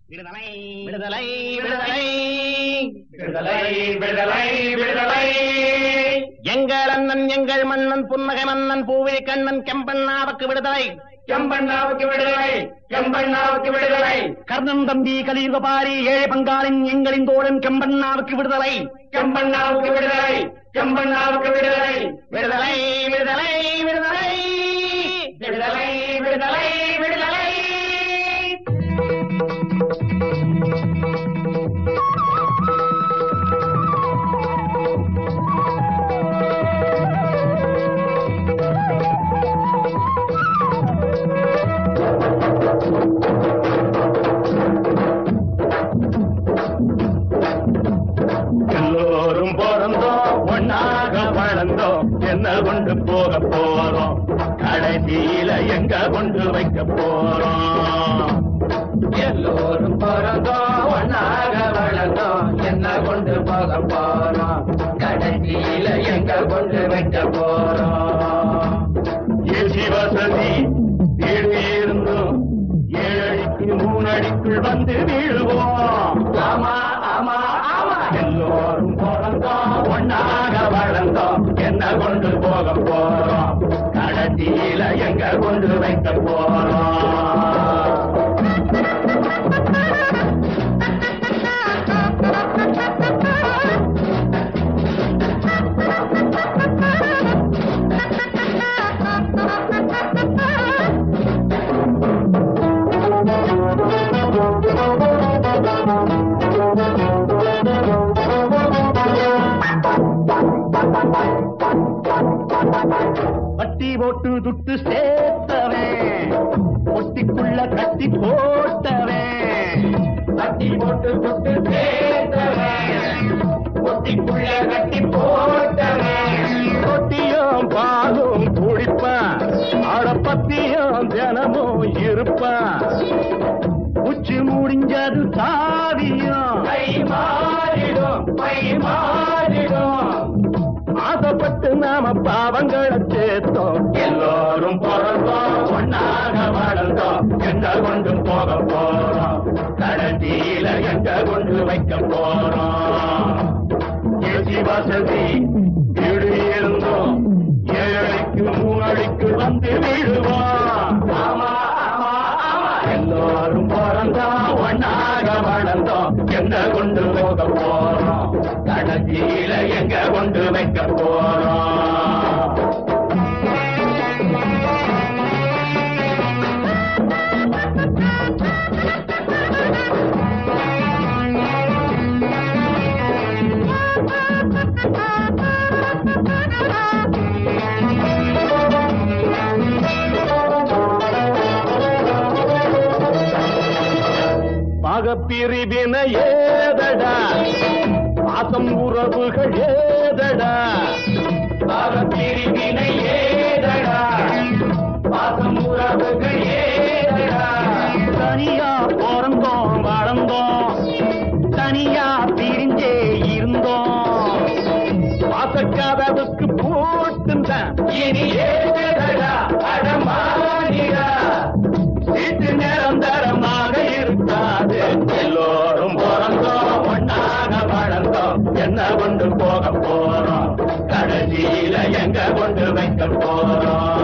விடுதலை விடுதலை விடுதலை விடுதலை விடுதலை விடுதலை எங்கள் அண்ணன் எங்கள் மன்னன் புன்னகை மன்னன் பூவிழி கண்ணன் கெம்பண்ணாவுக்கு விடுதலை கெம்பண்ணாவுக்கு விடுதலை கெம்பண்ணாவுக்கு விடுதலை கர்ணன் தம்பி கலியுகபாரி ஏழை பங்காளின் எங்களின் தோழன் கெம்பண்ணாவுக்கு விடுதலை கெம்பண்ணாவுக்கு விடுதலை கெம்பண்ணாவுக்கு விடுதலை விடுதலை விடுதலை விடுதலை விடுதலை விடுதலை விடுதலை எல்லோரும் பிறந்தோம் ஒன்னாக வளர்ந்தோம் என்ன கொண்டு போக போறோம் கடைசியில எங்க கொண்டு வைக்க போறோம் எல்லோரும் பிறந்தோம் ஒன்னாக வளர்ந்தோம் என்ன கொண்டு போக போறோம் கடைசியில எங்க கொண்டு வைக்க போறோம் ஏசி வசதி வீடு இருந்தோம் ஏழடிக்கு மூணு அடிக்குள் வந்து வீழுவோம் ஆமா ஆமா ஆமா எல்லோரும் பிறந்தோம் ஒன்னாக வளர்ந்தோம் என்ன கொண்டு போக போறோம் கடைசியில எங்க கொண்டு வைக்க போறோம் வட்டி போட்டு துட்டு சேர்த்தவன் பொட்டிக்குள்ள கட்டி போட்டவன் கட்டி போட்டு புட்டு சேர்த்தவன் பொட்டிக்குள்ள கட்டி போட்டவன் ரொட்டியும் பாலும் குடிப்பான் அடப்பத்தியும் தினமும் இருப்பான் உச்சி முடிஞ்சது சாவியும் கை மாறிடும் கை மாறிடும் ஆசைப்பட்டு நாம பாவங்களை சேர்த்தோம் எல்லோரும் பிறந்தோம் ஒன்னாக வளர்ந்தோம் எங்க கொண்டு போக போறோம் கடைசியில எங்க கொண்டு வைக்க போறோம் ஏசி வசதி வீடு இருந்தோம் ஏழைக்கு மூணடிக்கு வந்து விழுவோம் ஆமா ஆமா ஆமா எல்லோரும் பிறந்தோம் ஒன்னாக வளர்ந்தோம் எங்க கொண்டு போக போறோம் கடைசியில எங்க கொண்டு வைக்க போறோம் பாகப்பிரிவின ஏதடா பாசம் உறவுகள் ஏதடா பாகப்பிரிவினை ஏதடா பாசம் உறவுகள் ஏதடா தனியா பிறந்தோம் வளர்ந்தோம் தனியா பிரிஞ்சே இருந்தோம் வாசக்கதவுக்கு போட்டுந்தான் இனி ஏதடா அடமானிடா வீட்டு நிரந்தரமாக இருக்காது எல்லோரும் பிறந்தோம் ஒன்னாக வளர்ந்தோம் என்ன கொண்டு போக போறோம் கடைசியில எங்க கொண்டு வைக்க போறோம்